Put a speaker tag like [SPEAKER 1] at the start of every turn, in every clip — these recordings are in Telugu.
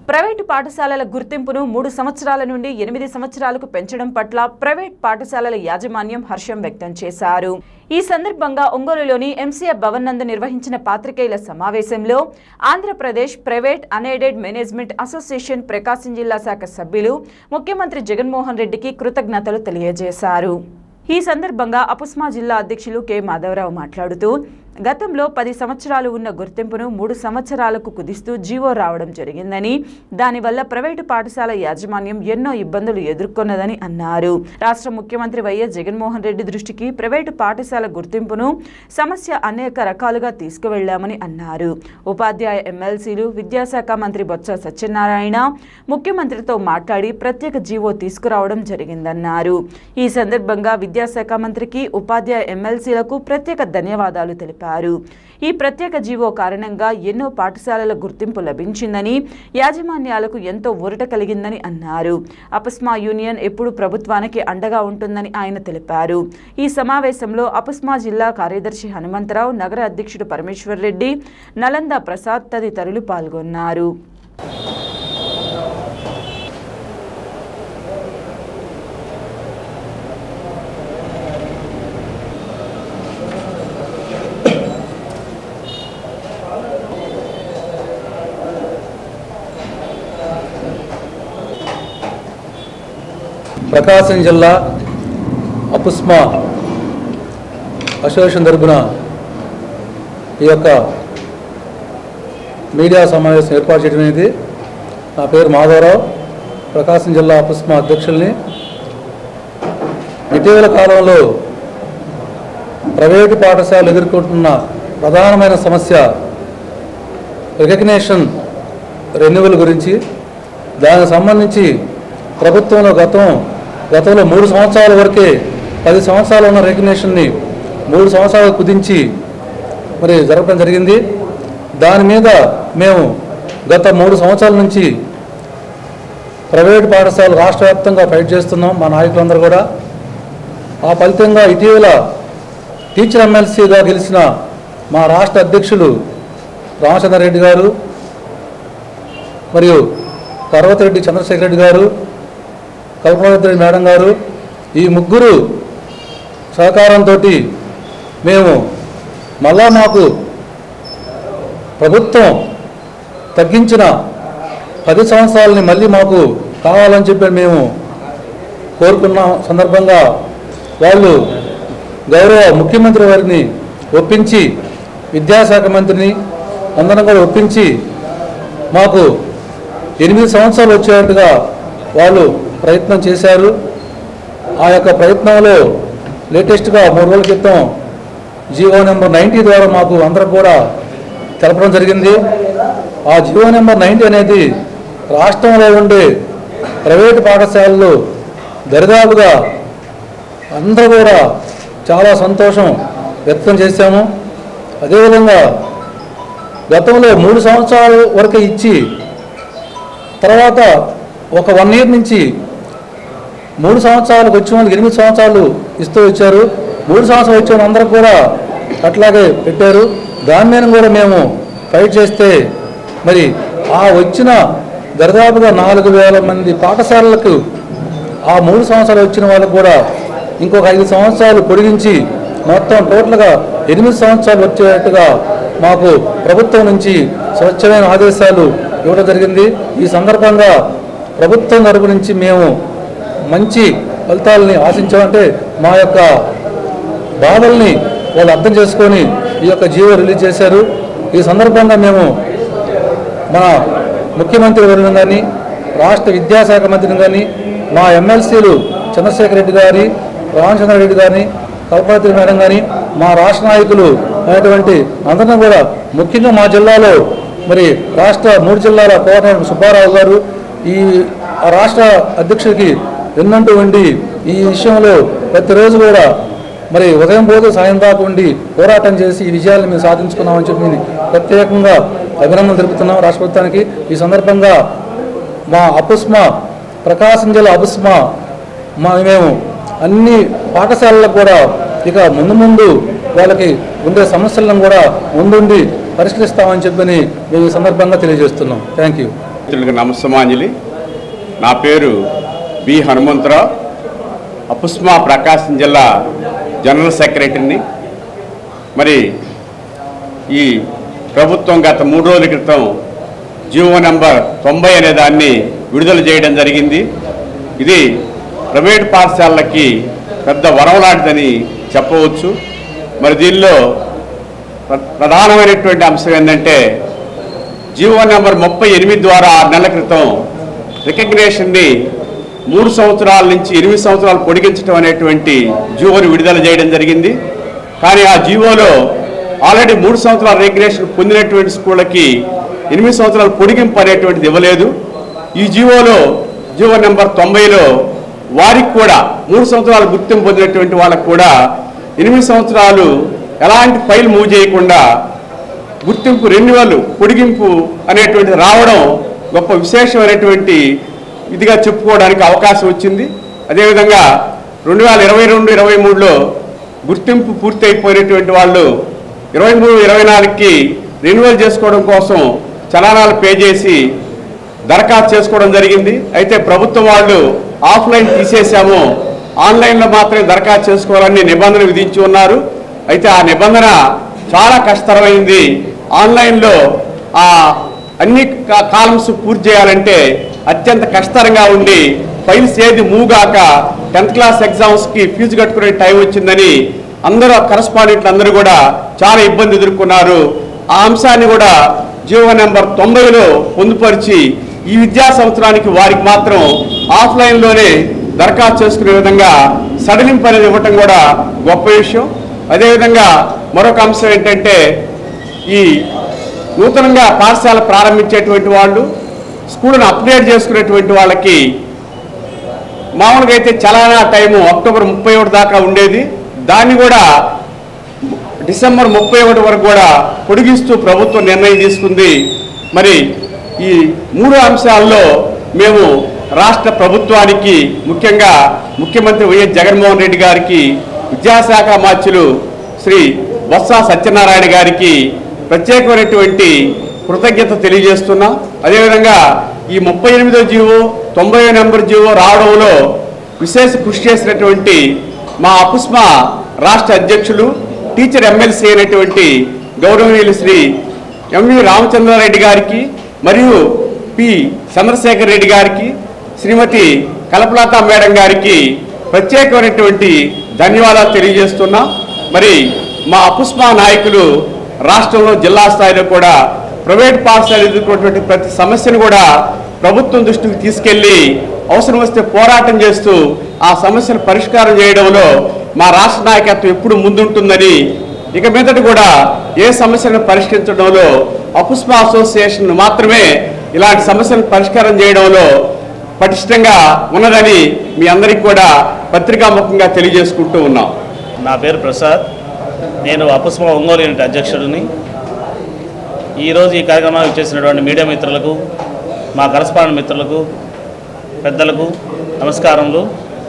[SPEAKER 1] ప్రైవేటు పాఠశాలల గుర్తింపును మూడు సంవత్సరాల నుండి ఎనిమిది సంవత్సరాలకు పెంచడం పట్ల ప్రైవేట్ పాఠశాలల యాజమాన్యం హర్షం వ్యక్తం చేశారు ఈ సందర్భంగా ఒంగోలులోని ఎంసీఎఫ్ భవన్ నందు నిర్వహించిన పాత్రికేయుల సమావేశంలో Andhra Pradesh private unaided management association Prakasam జిల్లా శాఖ సభ్యులు ముఖ్యమంత్రి జగన్మోహన్ రెడ్డికి కృతజ్ఞతలు తెలియజేశారు ఈ సందర్భంగా అపుస్మా జిల్లా అధ్యక్షులు కె మాధవరావు మాట్లాడుతూ గతంలో పది సంవత్సరాలు ఉన్న గుర్తింపును మూడు సంవత్సరాలకు కుదిస్తూ జీవో రావడం జరిగిందని దానివల్ల ప్రైవేటు పాఠశాల యాజమాన్యం ఎన్నో ఇబ్బందులు ఎదుర్కొన్నదని అన్నారు రాష్ట్ర ముఖ్యమంత్రి వైఎస్ జగన్మోహన్ రెడ్డి దృష్టికి ప్రైవేటు పాఠశాల గుర్తింపును సమస్య అనేక రకాలుగా తీసుకువెళ్లామని అన్నారు ఉపాధ్యాయ ఎమ్మెల్సీలు విద్యాశాఖ మంత్రి బొత్స సత్యనారాయణ ముఖ్యమంత్రితో మాట్లాడి ప్రత్యేక జీవో తీసుకురావడం జరిగిందన్నారు ఈ సందర్భంగా విద్యాశాఖ మంత్రికి ఉపాధ్యాయ ఎమ్మెల్సీలకు ప్రత్యేక ధన్యవాదాలు తెలిపారు ఈ ప్రత్యేక జీవో కారణంగా ఎన్నో పాఠశాలల గుర్తింపు లభించిందని యాజమాన్యాలకు ఎంతో ఊరట కలిగిందని అన్నారు అపస్మా యూనియన్ ఎప్పుడు ప్రభుత్వానికి అండగా ఉంటుందని ఆయన తెలిపారు ఈ సమావేశంలో అపస్మా జిల్లా కార్యదర్శి హనుమంతరావు నగర అధ్యక్షుడు పరమేశ్వర్ రెడ్డి నలంద ప్రసాద్ తదితరులు పాల్గొన్నారు
[SPEAKER 2] ప్రకాశం జిల్లా అపుస్మా అసోసియేషన్ తరపున ఈ యొక్క మీడియా సమావేశం ఏర్పాటు చేయడం అనేది నా పేరు మాధవరావు ప్రకాశం జిల్లా అపుస్మా అధ్యక్షుల్ని ఇటీవల కాలంలో ప్రైవేటు పాఠశాలలు ఎదుర్కొంటున్న ప్రధానమైన సమస్య రికగ్నేషన్ రెన్యువల్ గురించి దానికి సంబంధించి ప్రభుత్వంలో గతం గతంలో మూడు సంవత్సరాల వరకే పది సంవత్సరాలు ఉన్న రికగ్నేషన్ని మూడు సంవత్సరాలు కుదించి మరి జరపడం జరిగింది దాని మీద మేము గత మూడు సంవత్సరాల నుంచి ప్రైవేట్ పాఠశాలలు రాష్ట్ర వ్యాప్తంగా ఫైట్ చేస్తున్నాం మా నాయకులందరూ కూడా ఆ ఫలితంగా ఇటీవల టీచర్ ఎమ్మెల్సీగా గెలిచిన మా రాష్ట్ర అధ్యక్షులు రామచంద్రారెడ్డి గారు మరియు పర్వతిరెడ్డి చంద్రశేఖర్ రెడ్డి గారు కల్పనారెడ్డి మేడం గారు ఈ ముగ్గురు సహకారంతో మేము మళ్ళా మాకు ప్రభుత్వం తగ్గించిన పది సంవత్సరాలని మళ్ళీ మాకు కావాలని చెప్పి మేము కోరుకున్న సందర్భంగా వాళ్ళు గౌరవ ముఖ్యమంత్రి వారిని ఒప్పించి విద్యాశాఖ మంత్రిని అందరం కూడా ఒప్పించి మాకు ఎనిమిది సంవత్సరాలు వచ్చేట్టుగా వాళ్ళు ప్రయత్నం చేశారు ఆ యొక్క ప్రయత్నంలో లేటెస్ట్గా మూడు రోజుల క్రితం జీవో నెంబర్ నైంటీ ద్వారా మాకు అందరం కూడా తెలపడం జరిగింది ఆ జీవో నెంబర్ నైంటీ అనేది రాష్ట్రంలో ఉండే ప్రైవేటు పాఠశాలలు దరిదాపుగా అందరూ కూడా చాలా సంతోషం వ్యక్తం చేశాము అదేవిధంగా గతంలో మూడు సంవత్సరాల వరకు ఇచ్చి తర్వాత ఒక వన్ ఇయర్ నుంచి మూడు సంవత్సరాలకు వచ్చిన వాళ్ళకి ఎనిమిది సంవత్సరాలు ఇస్తూ వచ్చారు మూడు సంవత్సరాలు వచ్చిన వాళ్ళందరూ కూడా అట్లాగే పెట్టారు దాని మీద కూడా మేము ఫైట్ చేస్తే మరి ఆ వచ్చిన దరిదాపుగా నాలుగు వేల మంది పాఠశాలలకు ఆ మూడు సంవత్సరాలు వచ్చిన వాళ్ళకు కూడా ఇంకొక ఐదు సంవత్సరాలు పొడిగించి మొత్తం టోటల్గా ఎనిమిది సంవత్సరాలు వచ్చేట్టుగా మాకు ప్రభుత్వం నుంచి స్వచ్ఛమైన ఆదేశాలు ఇవ్వడం జరిగింది ఈ సందర్భంగా ప్రభుత్వం తరపు నుంచి మేము మంచి ఫలితాలని ఆశించామంటే మా యొక్క బాధల్ని వాళ్ళు అర్థం చేసుకొని ఈ యొక్క జీవో రిలీజ్ చేశారు ఈ సందర్భంగా మేము మన ముఖ్యమంత్రి వర్యులను కానీ రాష్ట్ర విద్యాశాఖ మంత్రిని కానీ మా ఎమ్మెల్సీలు చంద్రశేఖర్ రెడ్డి గారి రామచంద్రారెడ్డి గారిని కల్పనాథి మేడం కానీ మా రాష్ట్ర నాయకులు అయినటువంటి అందరినీ కూడా ముఖ్యంగా మా జిల్లాలో మరి రాష్ట్ర మూడు జిల్లాల కోటం సుబ్బారావు గారు ఈ ఆ రాష్ట్ర అధ్యక్షుడికి ఎన్నంటూ ఉండి ఈ విషయంలో ప్రతిరోజు కూడా మరి ఉదయం రోజు సాయం దాకా ఉండి పోరాటం చేసి ఈ విజయాలను మేము సాధించుకున్నామని చెప్పి నేను ప్రత్యేకంగా అభినందనలు తెలుపుతున్నాం రాష్ట్ర ప్రభుత్వానికి ఈ సందర్భంగా మా అపుస్మా ప్రకాశం జిల్లా అపుస్మా మా మేము అన్ని పాఠశాలలకు కూడా ఇక ముందు ముందు వాళ్ళకి ఉండే సమస్యలను కూడా ముందుండి పరిష్కరిస్తామని చెప్పని మేము ఈ సందర్భంగా తెలియజేస్తున్నాం థ్యాంక్ యూ
[SPEAKER 3] మిత్రులకు నమస్సమాంజలి నా పేరు బి హనుమంతరావు అపుస్మా ప్రకాశం జిల్లా జనరల్ సెక్రటరీని మరి ఈ ప్రభుత్వం గత మూడు రోజుల క్రితం జీవో నెంబర్ తొంభై అనే దాన్ని విడుదల చేయడం జరిగింది ఇది ప్రైవేట్ పాఠశాలలకి పెద్ద వరం లాంటిదని చెప్పవచ్చు మరి దీనిలో ప్ర- ప్రధానమైనటువంటి అంశం ఏంటంటే జీవో నెంబర్ ముప్పై ఎనిమిది ద్వారా ఆరు నెలల క్రితం రికగ్నేషన్ని మూడు సంవత్సరాల నుంచి ఎనిమిది సంవత్సరాలు పొడిగించడం అనేటువంటి జీవోని విడుదల చేయడం జరిగింది కానీ ఆ జీవోలో ఆల్రెడీ మూడు సంవత్సరాల రికగ్నేషన్ పొందినటువంటి స్కూళ్ళకి ఎనిమిది సంవత్సరాలు పొడిగింపు అనేటువంటిది ఇవ్వలేదు ఈ జీవోలో జీవో నెంబర్ తొంభైలో వారికి కూడా మూడు సంవత్సరాలు గుర్తింపు పొందినటువంటి వాళ్ళకు కూడా ఎనిమిది సంవత్సరాలు ఎలాంటి ఫైల్ మూవ్ చేయకుండా గుర్తింపు రెన్యువల్ పొడిగింపు అనేటువంటి రావడం గొప్ప విశేషమైనటువంటి ఇదిగా చెప్పుకోవడానికి అవకాశం వచ్చింది అదేవిధంగా రెండు వేల ఇరవై రెండు ఇరవై మూడులో గుర్తింపు పూర్తి అయిపోయినటువంటి వాళ్ళు ఇరవై మూడు ఇరవై నాలుగుకి రెన్యువల్ చేసుకోవడం కోసం చలానాలు పే చేసి దరఖాస్తు చేసుకోవడం జరిగింది అయితే ప్రభుత్వం వాళ్ళు ఆఫ్లైన్ తీసేసాము ఆన్లైన్లో మాత్రమే దరఖాస్తు చేసుకోవాలని నిబంధన విధించి ఉన్నారు అయితే ఆ నిబంధన చాలా కష్టతరమైంది ఆన్లైన్లో ఆ అన్ని కా- కాలమ్స్ పూర్తి చేయాలంటే అత్యంత కష్టతరంగా ఉండి ఫైల్స్ ఏది మూవ్ గాక టెన్త్ క్లాస్ ఎగ్జామ్స్కి ఫీజు కట్టుకునే టైం వచ్చిందని అందరూ కరస్పాండెంట్లు అందరూ కూడా చాలా ఇబ్బంది ఎదుర్కొన్నారు ఆ అంశాన్ని కూడా జీవో నెంబర్ తొంభైలో పొందుపరిచి ఈ విద్యా సంవత్సరానికి వారికి మాత్రం ఆఫ్లైన్లోనే దరఖాస్తు చేసుకునే విధంగా సడలింపు అనేది ఇవ్వటం కూడా గొప్ప విషయం అదేవిధంగా మరొక అంశం ఏంటంటే ఈ నూతనంగా పాఠశాల ప్రారంభించేటువంటి వాళ్ళు స్కూల్ను అప్డేట్ చేసుకునేటువంటి వాళ్ళకి మామూలుగా అయితే చలానా టైము అక్టోబర్ ముప్పై ఒకటి దాకా ఉండేది దాన్ని కూడా డిసెంబర్ ముప్పై ఒకటి వరకు కూడా పొడిగిస్తూ ప్రభుత్వం నిర్ణయం తీసుకుంది మరి ఈ మూడు అంశాల్లో మేము రాష్ట్ర ప్రభుత్వానికి ముఖ్యంగా ముఖ్యమంత్రి వైఎస్ జగన్మోహన్ రెడ్డి గారికి విద్యాశాఖ మార్చులు శ్రీ బొత్స సత్యనారాయణ గారికి ప్రత్యేకమైనటువంటి కృతజ్ఞత తెలియజేస్తున్నాం అదేవిధంగా ఈ ముప్పై ఎనిమిదో జీవో తొంభై నెంబర్ జీవో రావడంలో విశేష కృషి చేసినటువంటి మా అపుస్మా రాష్ట్ర అధ్యక్షులు టీచర్ ఎమ్మెల్సీ అయినటువంటి గౌరవనీయులు శ్రీ ఎంవి రామచంద్రారెడ్డి గారికి మరియు పి చంద్రశేఖర్ రెడ్డి గారికి శ్రీమతి కల్పలత మేడం గారికి ప్రత్యేకమైనటువంటి ధన్యవాదాలు తెలియజేస్తున్నాం మరి మా అపుస్మా నాయకులు రాష్ట్రంలో జిల్లా స్థాయిలో కూడా ప్రైవేట్ పాఠశాలలు ఎదుర్కొన్నటువంటి ప్రతి సమస్యను కూడా ప్రభుత్వం దృష్టికి తీసుకెళ్లి అవసరం వస్తే పోరాటం చేస్తూ ఆ సమస్యను పరిష్కారం చేయడంలో మా రాష్ట్ర నాయకత్వం ఎప్పుడు ముందుంటుందని ఇక మీదట కూడా ఏ సమస్యను పరిష్కరించడంలో అపుస్మా అసోసియేషన్ మాత్రమే ఇలాంటి సమస్యలను పరిష్కారం చేయడంలో పటిష్టంగా ఉన్నదని మీ అందరికీ కూడా పత్రికాముఖంగా తెలియజేసుకుంటూ ఉన్నాం
[SPEAKER 4] నా పేరు ప్రసాద్ నేను అపుస్మ ఒంగోలు యూనిట్ అధ్యక్షుడిని ఈరోజు ఈ కార్యక్రమానికి చేసినటువంటి మీడియా మిత్రులకు మా కరస్పాండ్ మిత్రులకు పెద్దలకు నమస్కారములు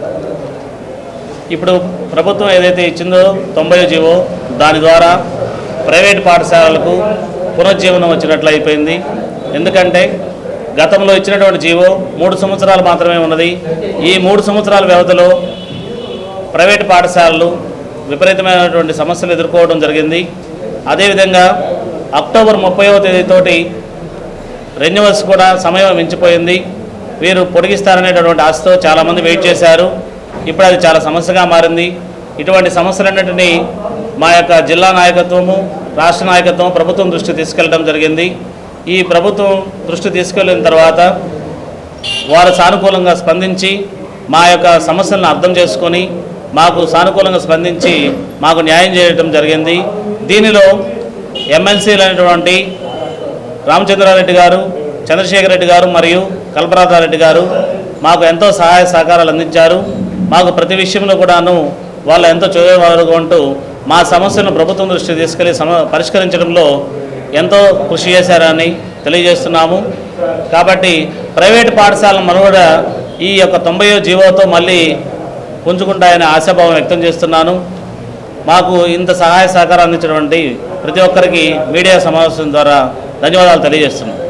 [SPEAKER 4] ఇప్పుడు ప్రభుత్వం ఏదైతే ఇచ్చిందో తొంభై జీవో దాని ద్వారా ప్రైవేట్ పాఠశాలలకు పునరుజ్జీవనం వచ్చినట్లు అయిపోయింది ఎందుకంటే గతంలో ఇచ్చినటువంటి జీవో మూడు సంవత్సరాలు మాత్రమే ఉన్నది ఈ మూడు సంవత్సరాల వ్యవధిలో ప్రైవేట్ పాఠశాలలు విపరీతమైనటువంటి సమస్యలు ఎదుర్కోవడం జరిగింది అదేవిధంగా అక్టోబర్ ముప్పైవ తేదీతోటి రెన్యువల్స్ కూడా సమయం మించిపోయింది వీరు పొడిగిస్తారనేటటువంటి ఆశతో చాలామంది వెయిట్ చేశారు ఇప్పుడు అది చాలా సమస్యగా మారింది ఇటువంటి సమస్యలన్నింటినీ మా యొక్క జిల్లా నాయకత్వము రాష్ట్ర నాయకత్వం ప్రభుత్వం దృష్టి తీసుకెళ్ళడం జరిగింది ఈ ప్రభుత్వం దృష్టి తీసుకెళ్ళిన తర్వాత వారు సానుకూలంగా స్పందించి మా యొక్క సమస్యలను అర్థం చేసుకొని మాకు సానుకూలంగా స్పందించి మాకు న్యాయం చేయడం జరిగింది దీనిలో ఎమ్మెల్సీలు అయినటువంటి రామచంద్రారెడ్డి గారు చంద్రశేఖర్ రెడ్డి గారు మరియు కల్పరాధారెడ్డి గారు మాకు ఎంతో సహాయ సహకారాలు అందించారు మాకు ప్రతి విషయంలో కూడాను వాళ్ళు ఎంతో చదివేవారు ఉంటూ మా సమస్యలను ప్రభుత్వం దృష్టికి తీసుకెళ్లి సమ పరిష్కరించడంలో ఎంతో కృషి చేశారని తెలియజేస్తున్నాము కాబట్టి ప్రైవేటు పాఠశాలల మనుగడ ఈ యొక్క తొంభైయో జీవోతో మళ్ళీ పుంజుకుంటాయనే ఆశాభావం వ్యక్తం చేస్తున్నాను మాకు ఇంత సహాయ సహకారం అందించినటువంటి ప్రతి ఒక్కరికి మీడియా సమావేశం ద్వారా ధన్యవాదాలు తెలియజేస్తున్నాను